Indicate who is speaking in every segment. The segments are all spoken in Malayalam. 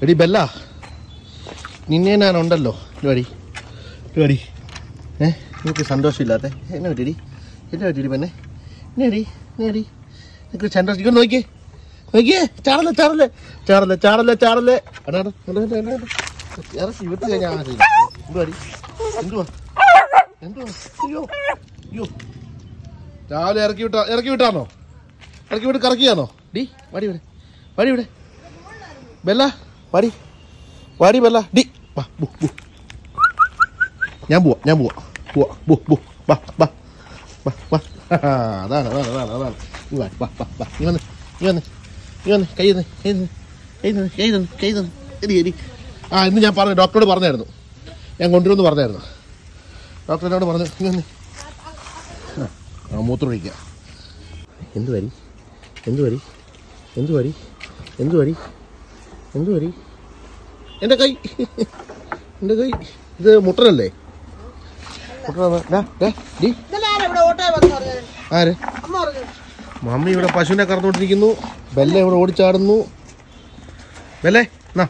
Speaker 1: എടി ബെല്ല നിന്നെ ഞാനുണ്ടല്ലോ ഇടി ഇടി ഏ നിനക്ക് സന്തോഷമില്ലാത്ത എന്നെ പറ്റിടി എന്നെ പറ്റിടി പെണ്ണെ എന്നെടി എന്നെടി നിനക്ക് സന്തോഷം ഇങ്ങോട്ട് നോക്കിയേ നോക്കിയേ ചാടല്ലേ ചാടല്ലേ ചാടല്ലേ ചാടല്ലേ ചാടല്ലേ അടാ അടാ, അടാ, അടാ, അടാ, അടാ. ഇറച്ചി വിട്ട് കഴിഞ്ഞാൽ ആ ചെയ്യും. എന്തുവാടി എന്തുവാ എന്തുവാ അയ്യോ അയ്യോ രാവിലെ ഇറക്കി വിട്ടാ ഇറക്കി വിട്ടാണോ ഇറക്കി വിട്ട് കറക്കിയാണോ ഡി വടി ഇവിടെ വടി ഇവിടെ ബെല്ല വടി വടി ബെല്ല ഡി വാ ബു ബു ഞാൻ പോവാ ഞാൻ പോവാ പോവാ ബു ബു വാ വാ വാ വാ അതാണ് അതാണ് അതാണ് അതാണ് നീ വാ വാ വാ വാ നീ വന്ന് നീ വന്ന് നീ വന്ന് കൈ തന്നെ കൈ തന്നെ കൈ തന്നെ കൈ തന്നെ കൈ തന്നെ എടി എടി ആ ഇന്ന് ഞാൻ പറഞ്ഞു ഡോക്ടറോട് പറഞ്ഞായിരുന്നു ഞാൻ കൊണ്ടുവരുമെന്ന് പറഞ്ഞായിരുന്നു ഡോക്ടറിനോട് പറഞ്ഞു നീ വന്ന് ആ, ആ മൂത്രം ഒഴിക്കുക എന്ത് വരി എന്ത് വരി എന്ത് വരി എന്ത് വരി എന്ത് വരി എൻ്റെ കൈ എൻ്റെ കൈ ഇത് മുട്ടനല്ലേ മുട്ടനാ ഡാ ഡാ ഡി
Speaker 2: ഇന്നലെ ആരാ ഇവിടെ ഓട്ടോ വന്ന് പറഞ്ഞത്
Speaker 1: ആര്
Speaker 2: അമ്മ പറഞ്ഞു
Speaker 1: മമ്മി ഇവിടെ പശുവിനെ കറന്നുകൊണ്ടിരിക്കുന്നു ബെല്ല ഇവിടെ ഓടിച്ചാടുന്നു ബെല്ലേ എന്നാ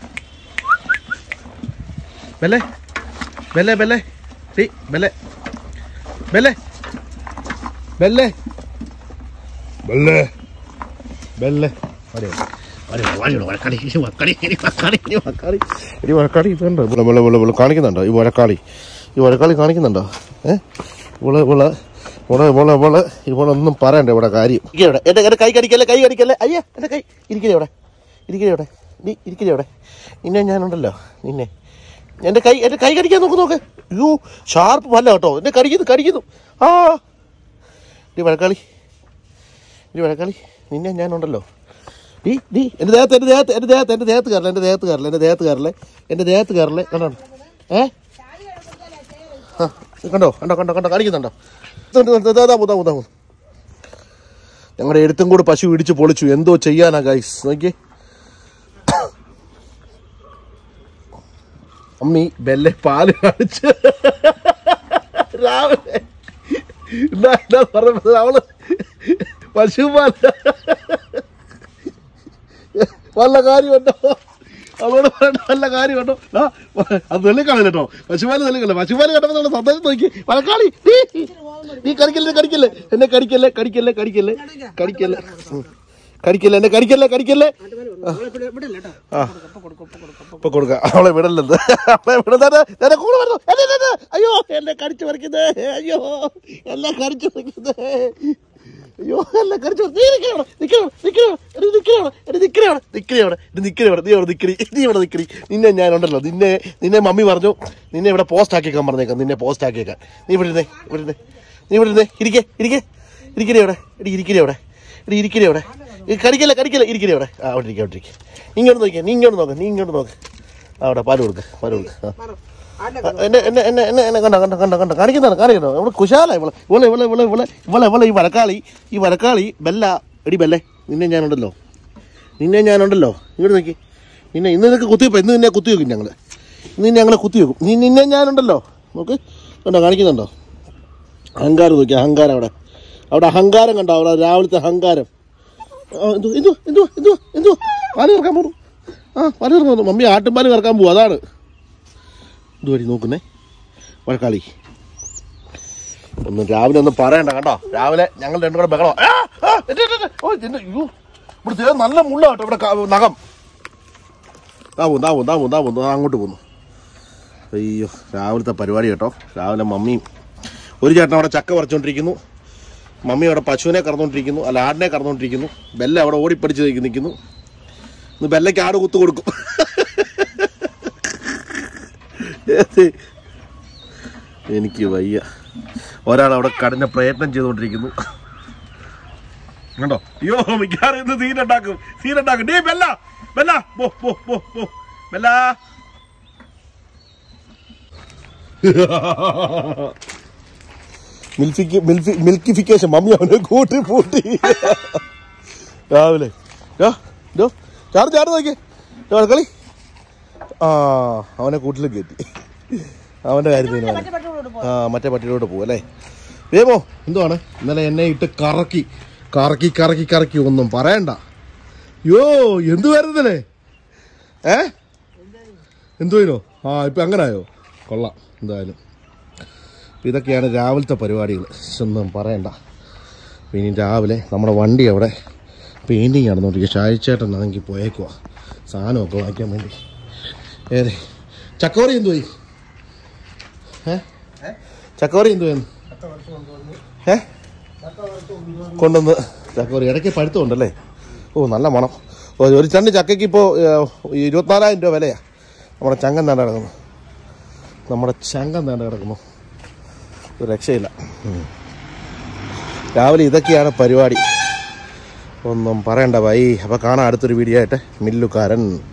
Speaker 1: ബെല്ലേ ബെല്ലേ ബെല്ലേ ടീ ബെല്ലേ ബെല്ലേ ബെല്ലേ ബെല്ലേ ബെല്ലേ വടി വടി വടി വടക്കാളി ഇനി വടക്കാളി ഇനി വടക്കാളി ഇനി വടക്കാളി ഇനി വടക്കാളി ഇതുണ്ടോ ഇവിടെ വെള്ള വെള്ള വെള്ള കാണിക്കുന്നുണ്ടോ ഈ വടക്കാളി ഈ വടക്കാളി കാണിക്കുന്നുണ്ടോ ഏ ഇവള് ഇവള് ഇവള് ഇവള് ഇവള് ഇവളൊന്നും പറയണ്ട ഇവിടെ കാര്യം ഇരിക്ക് ഇവിടെ എൻ്റെ എൻ്റെ കൈ കടിക്കല്ലേ കൈ കടിക്കല്ലേ അയ്യേ എൻ്റെ കൈ ഇരിക്കലേ ഇവിടെ ഇരിക്കലേ ഇവിടെ നീ ഇരിക്കലേ ഇവിടെ നിന്നെ ഞാനുണ്ടല്ലോ നിന്നെ എൻ്റെ കൈ എൻ്റെ കൈ കടിക്കാൻ നോക്ക് നോക്ക് അയ്യോ ഷാർപ്പ് പല്ല കേട്ടോ എന്നെ കടിക്കുന്നു കടിക്കുന്നു ആ ഡി വഴക്കാളി ഡി വഴക്കാളി നിന്നെ ഞാനുണ്ടല്ലോ ഡീ ഡീ എൻ്റെ ദേഹത്ത് എൻ്റെ ദേഹത്ത് എൻ്റെ ദേഹത്ത് എൻ്റെ ദേഹത്ത് കയറില്ല എൻ്റെ ദേഹത്ത് കയറില്ല എൻ്റെ ദേഹത്ത് കയറില്ലേ എൻ്റെ ദേഹത്ത് കയറില്ലേ കണ്ടോ ഏ ആ, കണ്ടോ കണ്ടോ കണ്ടോ കണ്ടോ കാണിക്കുന്നുണ്ടോ ഇതുണ്ട്, ഇതുണ്ട്, ഇതാ, ഇതാ, ഇതാ, ഇതാ. ഞങ്ങളുടെ എഴുത്തും കൂടെ പശു ഇടിച്ച് പൊളിച്ചു എന്തോ ചെയ്യാനാ ഗൈസ് നോക്കിയേ അമ്മി ബെല്ലെ പാല് കാണിച്ച് രാവിലെ എന്നാ എന്നാ പറഞ്ഞത് അവള് പശു പാല് വല്ല കാര്യമുണ്ടോ അവളോട് പറയണ്ട വല്ല കാര്യമുണ്ടോ ആ, അത് തെളിക്കളെ കേട്ടോ പശുപാല് തെളിക്കല്ലേ പശുപാല് കണ്ടപ്പോൾ നമ്മൾ സന്തോഷം നോക്കി വഴക്കാളി നീ നീ കടിക്കല്ലേ കടിക്കല്ലേ എന്നെ കടിക്കല്ലേ കടിക്കല്ലേ കടിക്കല്ലേ കടിക്കല്ലേ ഉം. കടിക്കല്ലേ എന്നെ കടിക്കല്ലേ കടിക്കല്ലേ
Speaker 2: വിടില്ല കേട്ടോ
Speaker 1: ആ ഇപ്പൊ കൊടുക്ക അവളെ വിടല്ലത് അവളെ വിടുന്നത് എന്നെ കൂടെ വരുന്നു എന്നെ, എന്നെ, എന്നെ. അയ്യോ എന്നെ കടിച്ചു പറിക്കുന്നേ അയ്യോ എന്നെ കടിച്ചു പറിക്കുന്നേ അയ്യോ എന്നെ കടിച്ചു പറി- നീ നിൽക്കണം നിൽക്കണം നിൽക്കണം എടി നിൽക്കണം എടി നിൽക്കണം നിൽക്കണേ അവിടെ എടി നിൽക്കണേ അവിടെ നീ അവിടെ നിൽക്കണി നീ ഇവിടെ നിൽക്കണി നിന്നെ ഞാനുണ്ടല്ലോ നിന്നെ നിന്നെ മമ്മി പറഞ്ഞു നിന്നെ ഇവിടെ പോസ്റ്റ് ആക്കിയേക്കാൻ പറഞ്ഞേക്കാം നിന്നെ പോസ്റ്റ് ആക്കിയേക്കാൻ നീ ഇവിടെ ഇരുന്നേ ഇവിടെ ഇരുന്നേ നീ ഇവിടെ ഇരുന്നേ ഇരിക്കേ ഇരിക്കേ ഇരിക്കണേ അവിടെ എടി ഇരിക്കണേ അവിടെ എടി ഇരിക്കണേ അവിടെ ഈ കടിക്കല്ലേ കടിക്കല്ലേ ഇരിക്കണേ അവിടെ ആ അവിടെ ഇരിക്കുക അവിടെ ഇരിക്കുക ഇങ്ങോട്ട് നോക്കിയാ നീ ഇങ്ങോട്ട് നോക്ക് നീ ഇങ്ങോട്ട് നോക്ക് ആ, അവിടെ പാല് കൊടുക്ക് പാല് കൊടുക്ക് ആ
Speaker 2: ആരുടെ
Speaker 1: ആ, എന്നെ എന്നെ എന്നെ എന്നെ എന്നെ കണ്ട കണ്ട കണ്ട കണ്ട കാണിക്കുന്നതാണ് കാണിക്കുന്നത് ഇവിടെ കുശാല ഇവളെ ഇവളെ ഇവളെ ഇവളെ ഇവളെ ഇവളെ ഇവളെ ഈ വരക്കാളി ഈ വരക്കാളി ബെല്ല എടി ബെല്ലേ നിന്നെ ഞാനുണ്ടല്ലോ നിന്നെ ഞാനുണ്ടല്ലോ ഇങ്ങോട്ട് നോക്കി നിന്നെ ഇന്ന് നിനക്ക് കുത്തിവെപ്പം ഇന്ന് നിന്നെ കുത്തി വെക്കും ഞങ്ങൾ ഇന്ന് നിന്നെ ഞങ്ങളെ കുത്തി വെക്കും നീ നിന്നെ ഞാനുണ്ടല്ലോ നോക്ക് കണ്ടോ കാണിക്കുന്നുണ്ടോ അഹങ്കാരം നോക്കി അഹങ്കാരം അവിടെ അവിടെ അഹങ്കാരം കണ്ടോ അവിടെ രാവിലത്തെ അഹങ്കാരം ആ, എന്തു എന്തു എന്തു എന്തു എന്തു പാല് കറക്കാൻ പോകുന്നു ആ പാല് കറക്കാൻ പോകുന്നു മമ്മി ആട്ടുംപാല് കറക്കാൻ പോകും അതാണ് ഇതുവഴി നോക്കുന്നേ വഴക്കാളി ഒന്നും രാവിലെ ഒന്നും പറയണ്ട കേട്ടോ രാവിലെ ഞങ്ങൾ രണ്ടും കൂടെ ബഹളം ആ, ആ, എന്റെ, എന്റെ, എന്റെ. ഓ, എന്റെ, അയ്യോ. ഇവിടെ ദേ നല്ല മുള്ള കേട്ടോ ഇവിടെ ക- നഖം താവും താവും താവും താവും ദാ അങ്ങോട്ട് പോന്നു അയ്യോ രാവിലത്തെ പരിപാടി കേട്ടോ രാവിലെ മമ്മിയും ഒരു ചേട്ടൻ അവിടെ ചക്ക പറിച്ചുകൊണ്ടിരിക്കുന്നു മമ്മി അവിടെ പശുവിനെ കറന്നുകൊണ്ടിരിക്കുന്നു അല്ല ആടിനെ കറന്നുകൊണ്ടിരിക്കുന്നു ബെല്ല അവിടെ ഓടിപ്പടിച്ച് നിൽക്ക് നിൽക്കുന്നു ഇന്ന് ബെല്ലയ്ക്ക് ആട് കുത്തു കൊടുക്കും ഏത്? എനിക്ക് വയ്യ ഒരാൾ അവിടെ കഠിന പ്രയത്നം ചെയ്തുകൊണ്ടിരിക്കുന്നു കണ്ടോ അയ്യോ മിക്കാറും ഇന്ന് സീനുണ്ടാക്കും സീനുണ്ടാക്കും ഡേ ബെല്ല ബെല്ല പോ പോ പോ പോ ബെല്ല മിൽഫിക്ക് മിൽഫി മിൽക്കിഫിക്കേഷൻ മമ്മി അവനെ കൂട്ടി പൂട്ടി രാവിലെ ഡോ ഡോ ചാറ് ചാറ് നോക്കിയേ ഡോ കളി ആ അവനെ കൂട്ടിൽ കയറ്റി അവൻ്റെ കാര്യത്തിന്
Speaker 2: മറ്റേ പട്ടിയോട് പോ
Speaker 1: ആ മറ്റേ പട്ടിയിലോട്ട് പോകും അല്ലേ വേമോ എന്തുവാണ് ഇന്നലെ എന്നെ ഇട്ട് കറക്കി കറക്കി കറക്കി കറക്കി ഒന്നും പറയണ്ട യോ എന്ത് വരുന്നല്ലേ ഏ എന്തോയിനോ ആ ഇപ്പം അങ്ങനെ ആയോ കൊള്ളാം എന്തായാലും അപ്പം ഇതൊക്കെയാണ് രാവിലത്തെ പരിപാടികൾ ഒന്നും പറയണ്ട അപ്പം ഇനി രാവിലെ നമ്മുടെ വണ്ടി അവിടെ പെയിൻറ്റിങ് നടന്നുകൊണ്ടിരിക്കുക ഷായിച്ചേട്ടൻ അതെങ്കിൽ പോയേക്കുവാ സാധനമൊക്കെ വാങ്ങിക്കാൻ വേണ്ടി ഏതെ ചക്കോറി എന്തുപോയി ഏ ചക്കോറി എന്തുവായിരുന്നു ഏ കൊണ്ടുവന്ന് ചക്കോറി ഇടയ്ക്ക് പഴുത്തമുണ്ടല്ലേ ഓ നല്ല മണം ഓ, ഒരു ചണ്ട് ചക്കയ്ക്ക് ഇപ്പോൾ ഇരുപത്തിനാലായിരം രൂപ വിലയാണ് നമ്മുടെ ചങ്ങൻ നേണ്ട കിടക്കുന്നു നമ്മുടെ ചങ്ങൻ നേണ്ട കിടക്കുന്നു ഒരു രക്ഷയില്ല ഉം. രാവിലെ ഇതൊക്കെയാണ് പരിപാടി ഒന്നും പറയണ്ട ബൈ അപ്പോൾ കാണാം അടുത്തൊരു വീഡിയോ ആയിട്ട് മില്ലുകാരൻ